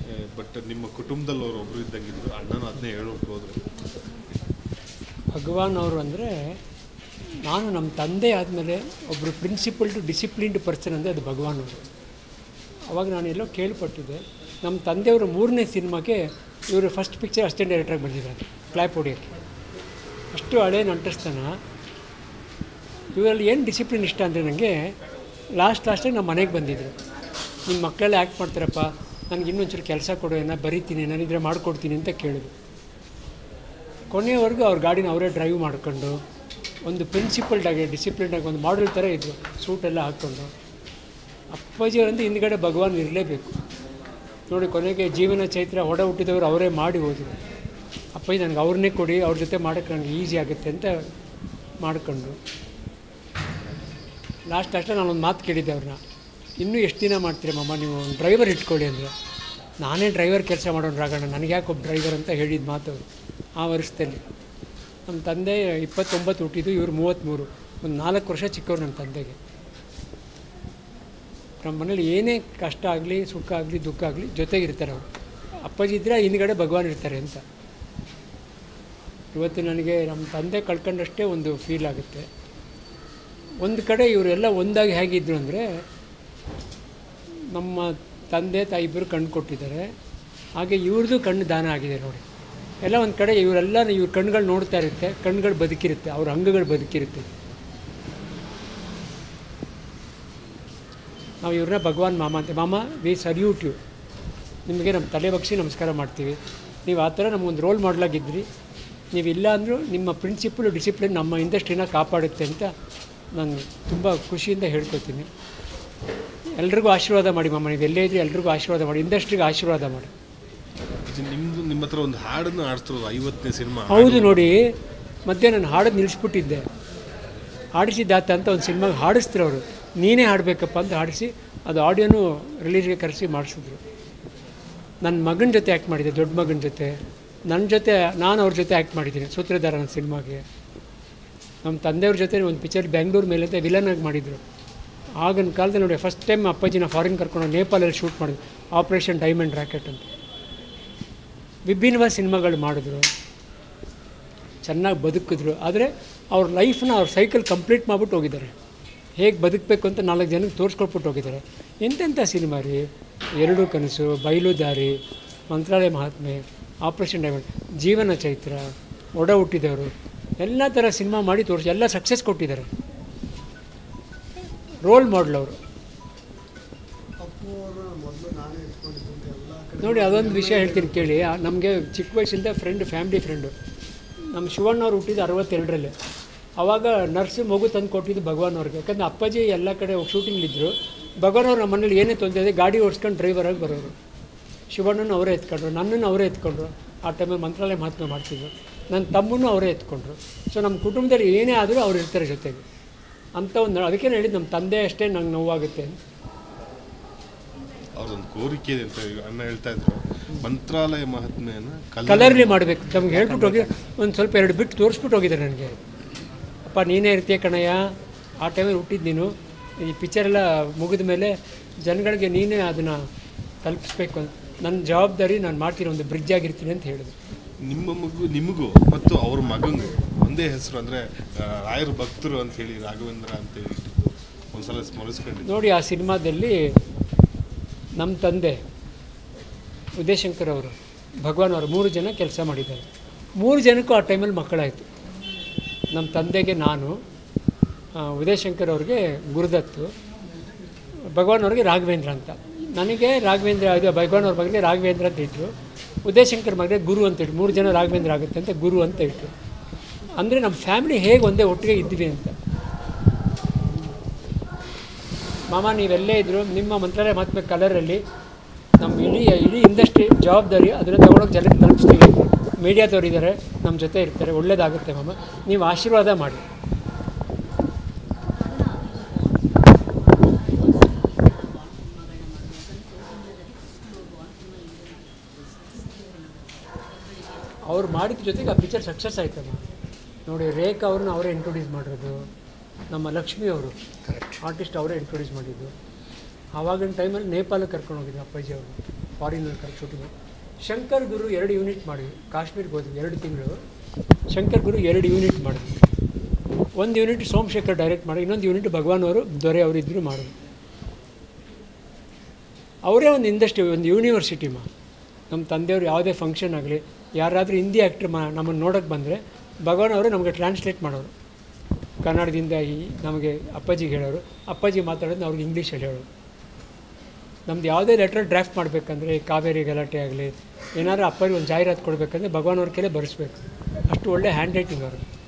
but ನಿಮ್ಮ ಕುಟುಂಬದಲ್ಲಿ ಅವ್ರು ಒಬ್ರು ಇದ್ದಂಗಿದ್ರು ಅಣ್ಣನ ಅದನ್ನೇ ಹೇಳೋಕೆ ಹೋದ್ರು ಭಗವಾನ್ ಅವರು ಅಂದರೆ ನಾನು ನಮ್ಮ ತಂದೆ ಆದಮೇಲೆ ಒಬ್ಬರು ಪ್ರಿನ್ಸಿಪಲ್ ಟು ಡಿಸಿಪ್ಲಿನ್ಡ್ ಪರ್ಸನ್ ಅಂದರೆ ಅದು ಭಗವಾನ್ ಅವರು ಅವಾಗ ನಾನು ಎಲ್ಲೋ ಕೇಳ್ಪಟ್ಟಿದ್ದೆ ನಮ್ಮ ತಂದೆಯವರ ಮೂರನೇ ಸಿನಿಮಾಗೆ ಇವರು ಫಸ್ಟ್ ಪಿಕ್ಚರ್ ಅಸಿಸ್ಟೆಂಟ್ ಡೈರೆಕ್ಟ್ರಾಗಿ ಬಂದಿದ್ದಾರೆ ಕ್ಲಾಪ್ ಹೊಡಿಯೋಕ್ಕೆ ಅಷ್ಟು ಹಳೆ ನಂಟಸ್ತನ ಇವರಲ್ಲಿ ಏನು ಡಿಸಿಪ್ಲಿನ್ ಇಷ್ಟ ಅಂದರೆ ನನಗೆ ಲಾಸ್ಟ್ ಲಾಸ್ಟಾಗಿ ನಮ್ಮ ಮನೆಗೆ ಬಂದಿದ್ದರು ನಿಮ್ಮ ಮಕ್ಕಳೆಲ್ಲ ಆ್ಯಕ್ಟ್ ಮಾಡ್ತಾರಪ್ಪ ನನಗೆ ಇನ್ನೊಂಚೂರು ಕೆಲಸ ಕೊಡು ಏನೋ ಬರೀತೀನಿ ನಾನಿದ್ರೆ ಮಾಡಿಕೊಡ್ತೀನಿ ಅಂತ ಕೇಳಿದ್ರು ಕೊನೆಯವರೆಗೂ ಅವ್ರ ಗಾಡಿನ ಅವರೇ ಡ್ರೈವ್ ಮಾಡ್ಕೊಂಡು ಒಂದು ಪ್ರಿನ್ಸಿಪಲ್ಡಾಗಿ ಡಿಸಿಪ್ಲಿನ್ಡಾಗಿ ಒಂದು ಮಾಡೆಲ್ ಥರ ಇದ್ದರು ಸೂಟೆಲ್ಲ ಹಾಕ್ಕೊಂಡು ಅಪ್ಪಾಜಿಯವರಂದ್ರೆ ಹಿಂದ್ಗಡೆ ಭಗವಾನ್ ಇರಲೇಬೇಕು ನೋಡಿ ಕೊನೆಗೆ ಜೀವನ ಚೈತ್ರ ಹೊಡ ಹುಟ್ಟಿದವರು ಅವರೇ ಮಾಡಿ ಹೋದರು ಅಪ್ಪಾಜಿ ನನಗೆ ಅವ್ರನ್ನೇ ಕೊಡಿ ಅವ್ರ ಜೊತೆ ಮಾಡೋಕ್ಕೆ ನನಗೆ ಈಸಿ ಆಗುತ್ತೆ ಅಂತ ಮಾಡ್ಕೊಂಡು ಲಾಸ್ಟ್ ಅಷ್ಟೇ ನಾನೊಂದು ಮಾತು ಕೇಳಿದ್ದೆ ಅವ್ರನ್ನ ಇನ್ನೂ ಎಷ್ಟು ದಿನ ಮಾಡ್ತೀರಿ ಮಮ್ಮ ನೀವು ಒಂದು ಡ್ರೈವರ್ ಇಟ್ಕೊಳ್ಳಿ ಅಂದರೆ ನಾನೇ ಡ್ರೈವರ್ ಕೆಲಸ ಮಾಡೋಣ ರಾಗಣ್ಣ ನನಗೆ ಯಾಕೆ ಒಬ್ಬ ಡ್ರೈವರ್ ಅಂತ ಹೇಳಿದ ಮಾತು ಅವರು ಆ ವರ್ಷದಲ್ಲಿ ನಮ್ಮ ತಂದೆ ಇಪ್ಪತ್ತೊಂಬತ್ತು ಹುಟ್ಟಿದ್ದು ಇವರು ಮೂವತ್ತ್ಮೂರು ಒಂದು ನಾಲ್ಕು ವರ್ಷ ಚಿಕ್ಕವ್ರು ನನ್ನ ತಂದೆಗೆ ನಮ್ಮ ಮನೇಲಿ ಏನೇ ಕಷ್ಟ ಆಗಲಿ ಸುಖ ಆಗಲಿ ದುಃಖ ಆಗಲಿ ಜೊತೆಗಿರ್ತಾರೆ ಅವರು ಅಪ್ಪಾಜಿ ಇದ್ದರೆ ಹಿಂದ್ಗಡೆ ಭಗವಾನ್ ಇರ್ತಾರೆ ಅಂತ ಇವತ್ತು ನನಗೆ ನಮ್ಮ ತಂದೆ ಕಳ್ಕೊಂಡಷ್ಟೇ ಒಂದು ಫೀಲ್ ಆಗುತ್ತೆ ಒಂದು ಕಡೆ ಇವರೆಲ್ಲ ಒಂದಾಗಿ ಹೇಗಿದ್ರು ಅಂದರೆ ನಮ್ಮ ತಂದೆ ತಾಯಿ ಇಬ್ಬರು ಕಣ್ಣು ಕೊಟ್ಟಿದ್ದಾರೆ ಹಾಗೆ ಇವ್ರದ್ದು ಕಣ್ಣು ದಾನ ಆಗಿದೆ ನೋಡಿ ಎಲ್ಲ ಒಂದು ಕಡೆ ಇವರೆಲ್ಲ ಇವ್ರ ಕಣ್ಣುಗಳು ನೋಡ್ತಾ ಇರುತ್ತೆ ಕಣ್ಣುಗಳು ಬದುಕಿರುತ್ತೆ ಅವ್ರ ಅಂಗಗಳು ಬದುಕಿರುತ್ತೆ ನಾವು ಇವ್ರನ್ನ ಭಗವಾನ್ ಮಾಮ ಅಂತ ಮಾಮ ವಿ ಸಲ್ಯೂಟ್ ಯು ನಿಮಗೆ ನಮ್ಮ ತಲೆ ಬಗ್ಸಿ ನಮಸ್ಕಾರ ಮಾಡ್ತೀವಿ ನೀವು ಆ ಥರ ನಮಗೊಂದು ರೋಲ್ ಮಾಡಲಾಗಿದ್ರಿ ನೀವು ಇಲ್ಲ ಅಂದರೂ ನಿಮ್ಮ ಪ್ರಿನ್ಸಿಪಲ್ ಡಿಸಿಪ್ಲಿನ್ ನಮ್ಮ ಇಂಡಸ್ಟ್ರಿನ ಕಾಪಾಡುತ್ತೆ ಅಂತ ನಾನು ತುಂಬ ಖುಷಿಯಿಂದ ಹೇಳ್ಕೊತೀನಿ ಎಲ್ರಿಗೂ ಆಶೀರ್ವಾದ ಮಾಡಿ ಮಾಮ ನೀವು ಎಲ್ಲೇ ಇದ್ರಿ ಎಲ್ರಿಗೂ ಆಶೀರ್ವಾದ ಮಾಡಿ ಇಂಡಸ್ಟ್ರಿಗೆ ಆಶೀರ್ವಾದ ಮಾಡಿ ಇದು ನಿಮ್ದು ನಿಮ್ಮ ಹತ್ರ ಒಂದು ಹಾಡನ್ನು ಆಡ್ತಿರೋದು ಐವತ್ತನೇ ಸಿನಿಮಾ ಹೌದು ನೋಡಿ ಮಧ್ಯೆ ನಾನು ಹಾಡೋದು ನಿಲ್ಲಿಸ್ಬಿಟ್ಟಿದ್ದೆ ಹಾಡಿಸಿದ್ದಾತ ಅಂತ ಒಂದು ಸಿನಿಮಾಗೆ ಹಾಡಿಸ್ತಾರೆ ಅವರು ನೀನೇ ಹಾಡಬೇಕಪ್ಪ ಅಂತ ಹಾಡಿಸಿ ಅದು ಆಡಿಯೋನು ರಿಲೀಸ್ಗೆ ಕರೆಸಿ ಮಾಡಿಸಿದ್ರು ನನ್ನ ಮಗನ ಜೊತೆ ಆ್ಯಕ್ಟ್ ಮಾಡಿದ್ದೆ ದೊಡ್ಡ ಮಗನ ಜೊತೆ ನನ್ನ ಜೊತೆ ನಾನು ಅವ್ರ ಜೊತೆ ಆ್ಯಕ್ಟ್ ಮಾಡಿದ್ದೀನಿ ಸೂತ್ರಧಾರ ನನ್ನ ಸಿನಿಮಾಗೆ ನಮ್ಮ ತಂದೆಯವ್ರ ಜೊತೆ ಒಂದು ಪಿಕ್ಚರ್ ಬೆಂಗಳೂರು ಮೇಲೆ ಅಂತ ವಿಲನ್ ಆಗಿ ಮಾಡಿದರು ಆಗಿನ ಕಾಲದಲ್ಲಿ ನೋಡಿ ಫಸ್ಟ್ ಟೈಮ್ ಅಪ್ಪಾಜಿನ ಫಾರಿನ್ ಕರ್ಕೊಂಡು ನೇಪಾಳಲ್ಲಿ ಶೂಟ್ ಮಾಡಿದ್ರು ಆಪ್ರೇಷನ್ ಡೈಮಂಡ್ ರಾಕೆಟ್ ಅಂತ ವಿಭಿನ್ನವಾದ ಸಿನಿಮಾಗಳು ಮಾಡಿದ್ರು ಚೆನ್ನಾಗಿ ಬದುಕಿದ್ರು ಆದರೆ ಅವ್ರ ಲೈಫ್ನ ಅವ್ರ ಸೈಕಲ್ ಕಂಪ್ಲೀಟ್ ಮಾಡಿಬಿಟ್ಟು ಹೋಗಿದ್ದಾರೆ ಹೇಗೆ ಬದುಕಬೇಕು ಅಂತ ನಾಲ್ಕು ಜನಕ್ಕೆ ತೋರಿಸ್ಕೊಟ್ಬಿಟ್ಟು ಹೋಗಿದ್ದಾರೆ ಎಂತೆಂಥ ಸಿನಿಮಾ ರೀ ಎರಡು ಕನಸು ಬಯಲು ದಾರಿ ಮಂತ್ರಾಲಯ ಮಹಾತ್ಮೆ ಆಪ್ರೇಷನ್ ಡೈಮಂಡ್ ಜೀವನ ಚೈತ್ರ ಒಡ ಹುಟ್ಟಿದವರು ಎಲ್ಲ ಥರ ಸಿನಿಮಾ ಮಾಡಿ ತೋರಿಸಿ ಎಲ್ಲ ಸಕ್ಸಸ್ ಕೊಟ್ಟಿದ್ದಾರೆ ರೋಲ್ ಮಾಡಲ್ ಅವರು ನೋಡಿ ಅದೊಂದು ವಿಷಯ ಹೇಳ್ತೀನಿ ಕೇಳಿ ನಮಗೆ ಚಿಕ್ಕ ವಯಸ್ಸಿಂದ ಫ್ರೆಂಡ್ ಫ್ಯಾಮಿಲಿ ಫ್ರೆಂಡು ನಮ್ಮ ಶಿವಣ್ಣ ಅವ್ರು ಹುಟ್ಟಿದ್ದು ಅರವತ್ತೆರಡರಲ್ಲಿ ಆವಾಗ ನರ್ಸ್ ಮಗು ತಂದು ಕೊಟ್ಟಿದ್ದು ಭಗವಾನ್ ಅವ್ರಿಗೆ ಯಾಕಂದರೆ ಅಪ್ಪಾಜಿ ಎಲ್ಲ ಕಡೆ ಶೂಟಿಂಗ್ಲಿದ್ದರು ಭಗವಾನ್ ಅವ್ರು ನಮ್ಮ ಮನೇಲಿ ಏನೇ ತೊಂದರೆ ಇದೆ ಗಾಡಿ ಓಡಿಸ್ಕೊಂಡು ಡ್ರೈವರಾಗಿ ಬರೋರು ಶಿವಣ್ಣನ ಅವರೇ ಎತ್ಕೊಂಡ್ರು ನನ್ನನ್ನು ಅವರೇ ಎತ್ಕೊಂಡ್ರು ಆ ಟೈಮಲ್ಲಿ ಮಂತ್ರಾಲಯ ಮಹಾತ್ಮೆ ಮಾಡ್ತಿದ್ರು ನನ್ನ ತಮ್ಮನ್ನು ಅವರೇ ಎತ್ಕೊಂಡ್ರು ಸೊ ನಮ್ಮ ಕುಟುಂಬದಲ್ಲಿ ಏನೇ ಆದರೂ ಅವ್ರು ಇರ್ತಾರೆ ಜೊತೆಗೆ ಅಂತ ಒಂದು ಅದಕ್ಕೆ ಹೇಳಿದ್ದು ನಮ್ಮ ತಂದೆ ಅಷ್ಟೇ ನಂಗೆ ನೋವಾಗುತ್ತೆ ಅಂತ ಅವ್ರದೊಂದು ಕೋರಿಕೆ ಇದೆ ಅಂತ ಈಗ ಅಣ್ಣ ಹೇಳ್ತಾ ಇದ್ರು ಮಂತ್ರಾಲಯ ಮಹಾತ್ಮೆಯನ್ನು ಕಲರ್ಲಿ ಮಾಡಬೇಕು ನಮ್ಗೆ ಹೇಳ್ಬಿಟ್ಟು ಹೋಗಿ ಒಂದು ಸ್ವಲ್ಪ ಎರಡು ಬಿಟ್ಟು ತೋರಿಸ್ಬಿಟ್ಟು ಹೋಗಿದ್ದಾರೆ ನನಗೆ ಅಪ್ಪ ನೀನೇ ಇರ್ತೀಯ ಕಣಯ್ಯ ಆ ಟೈಮಲ್ಲಿ ಹುಟ್ಟಿದ್ದು ನೀನು ಈ ಪಿಕ್ಚರೆಲ್ಲ ಮುಗಿದ ಮೇಲೆ ಜನಗಳಿಗೆ ನೀನೇ ಅದನ್ನು ತಲುಪಿಸ್ಬೇಕು ಅಂತ ನನ್ನ ಜವಾಬ್ದಾರಿ ನಾನು ಮಾಡ್ತೀನಿ ಒಂದು ಬ್ರಿಡ್ಜ್ ಆಗಿರ್ತೀನಿ ಅಂತ ಹೇಳಿದ್ರು ನಿಮ್ಮ ಮಗು ನಿಮಗೂ ಮತ್ತು ಅವ್ರ ಮಗಂಗೂ ಒಂದೇ ಹೆಸರು ಅಂದರೆ ರಾಯರ ಭಕ್ತರು ಅಂತ ಹೇಳಿ ರಾಘವೇಂದ್ರ ಅಂತ ಹೇಳಿ ಇಟ್ಟಿದ್ದು ಒಂದ್ಸಲ ಸ್ಮರಿಸ್ಕೊಂಡಿದ್ದು ನೋಡಿ ಆ ಸಿನಿಮಾದಲ್ಲಿ ನಮ್ಮ ತಂದೆ ಉದಯಶಂಕರ್ ಅವರು ಭಗವಾನ್ ಅವರು ಮೂರು ಜನ ಕೆಲಸ ಮಾಡಿದ್ದಾರೆ ಮೂರು ಜನಕ್ಕೂ ಆ ಟೈಮಲ್ಲಿ ಮಕ್ಕಳಾಯಿತು ನಮ್ಮ ತಂದೆಗೆ ನಾನು ಆ, ಉದಯಶಂಕರ್ ಅವ್ರಿಗೆ ಗುರುದತ್ತು ಭಗವಾನ್ ಅವ್ರಿಗೆ ರಾಘವೇಂದ್ರ ಅಂತ ನನಗೆ ರಾಘವೇಂದ್ರ ಇದು ಭಗವಾನ್ ಅವ್ರ ಮಗನಿಗೆ ರಾಘವೇಂದ್ರ ಅಂತ ಇಟ್ಟರು ಉದಯಶಂಕರ್ ಮಗನಿಗೆ ಗುರು ಅಂತ ಇಟ್ಟು ಮೂರು ಜನ ರಾಘವೇಂದ್ರ ಆಗುತ್ತೆ ಅಂತ ಗುರು ಅಂತ ಇಟ್ಟರು ಅಂದರೆ ನಮ್ಮ ಫ್ಯಾಮಿಲಿ ಹೇಗೆ ಒಂದೇ ಒಟ್ಟಿಗೆ ಇದ್ವಿ ಅಂತ ಮಾಮ ನೀವೆಲ್ಲೇ ಇದ್ದರು ನಿಮ್ಮ ಮಂತ್ರಾಲಯ ಮಹಾತ್ಮೆ ಕಲರಲ್ಲಿ ನಮ್ಮ ಇಡೀ ಇಡೀ ಇಂಡಸ್ಟ್ರಿ ಜವಾಬ್ದಾರಿ ಅದನ್ನು ತೊಗೊಂಡೋಗಿ ಜನಕ್ಕೆ ತಲುಪಿಸ್ತೀವಿ ಮೀಡಿಯಾದವ್ರು ಇದ್ದಾರೆ ನಮ್ಮ ಜೊತೆ ಇರ್ತಾರೆ ಒಳ್ಳೇದಾಗುತ್ತೆ ಮಾಮ ನೀವು ಆಶೀರ್ವಾದ ಮಾಡಿ ಅವ್ರು ಮಾಡಿದ ಜೊತೆಗೆ ಆ ಪಿಕ್ಚರ್ ಸಕ್ಸಸ್ ಆಯ್ತಮ್ಮ ನೋಡಿ ರೇಖಾ ಅವ್ರನ್ನ ಅವರೇ ಇಂಟ್ರೊಡ್ಯೂಸ್ ಮಾಡಿರೋದು ನಮ್ಮ ಲಕ್ಷ್ಮಿ ಅವರು ಆರ್ಟಿಸ್ಟ್ ಅವರೇ ಇಂಟ್ರೊಡ್ಯೂಸ್ ಮಾಡಿದ್ದು ಆವಾಗಿನ ಟೈಮಲ್ಲಿ ನೇಪಾಳಕ್ಕೆ ಕರ್ಕೊಂಡು ಹೋಗಿದ್ದು ಅಪ್ಪಾಜಿ ಅವರು ಫಾರಿನಲ್ಲಿ ಕರೆಕ್ಟ್ ಶೂಟಿಂಗು ಶಂಕರ್ ಗುರು ಎರಡು ಯೂನಿಟ್ ಮಾಡಿದ್ವಿ ಕಾಶ್ಮೀರ್ಗೆ ಹೋದ್ವಿ ಎರಡು ತಿಂಗಳು ಶಂಕರ್ ಗುರು ಎರಡು ಯೂನಿಟ್ ಮಾಡಿದ್ವಿ ಒಂದು ಯೂನಿಟ್ ಸೋಮಶೇಖರ್ ಡೈರೆಕ್ಟ್ ಮಾಡಿ ಇನ್ನೊಂದು ಯೂನಿಟ್ ಭಗವಾನ್ ಅವರು ದೊರೆ ಅವರು ಇದ್ದರು ಮಾಡಿದ್ರು ಅವರೇ ಒಂದು ಇಂಡಸ್ಟ್ರಿ ಒಂದು ಯೂನಿವರ್ಸಿಟಿ ಮಾ ನಮ್ಮ ತಂದೆಯವರು ಯಾವುದೇ ಫಂಕ್ಷನ್ ಆಗಲಿ ಯಾರಾದರೂ ಹಿಂದಿ ಆ್ಯಕ್ಟ್ರ್ ಮಾ ನಮ್ಮನ್ನು ನೋಡೋಕ್ಕೆ ಬಂದರೆ ಭಗವಾನ್ ಅವರು ನಮಗೆ ಟ್ರಾನ್ಸ್ಲೇಟ್ ಮಾಡೋರು ಕನ್ನಡದಿಂದ ಈ ನಮಗೆ ಅಪ್ಪಾಜಿಗೆ ಹೇಳೋರು ಅಪ್ಪಾಜಿ ಮಾತಾಡೋದು ಅವ್ರಿಗೆ ಇಂಗ್ಲೀಷಲ್ಲಿ ಹೇಳೋರು ನಮ್ದು ಯಾವುದೇ ಲೆಟರ್ ಡ್ರಾಫ್ಟ್ ಮಾಡಬೇಕಂದ್ರೆ ಕಾವೇರಿ ಗಲಾಟೆ ಆಗಲಿ ಏನಾದ್ರು ಅಪ್ಪಾಜಿ ಒಂದು ಜಾಹೀರಾತು ಕೊಡಬೇಕಂದ್ರೆ ಭಗವಾನ್ ಅವ್ರ ಕೈಲೇ ಬರೆಸ್ಬೇಕು ಅಷ್ಟು ಒಳ್ಳೆ ಹ್ಯಾಂಡ್ ರೈಟಿಂಗ್ ಅವರು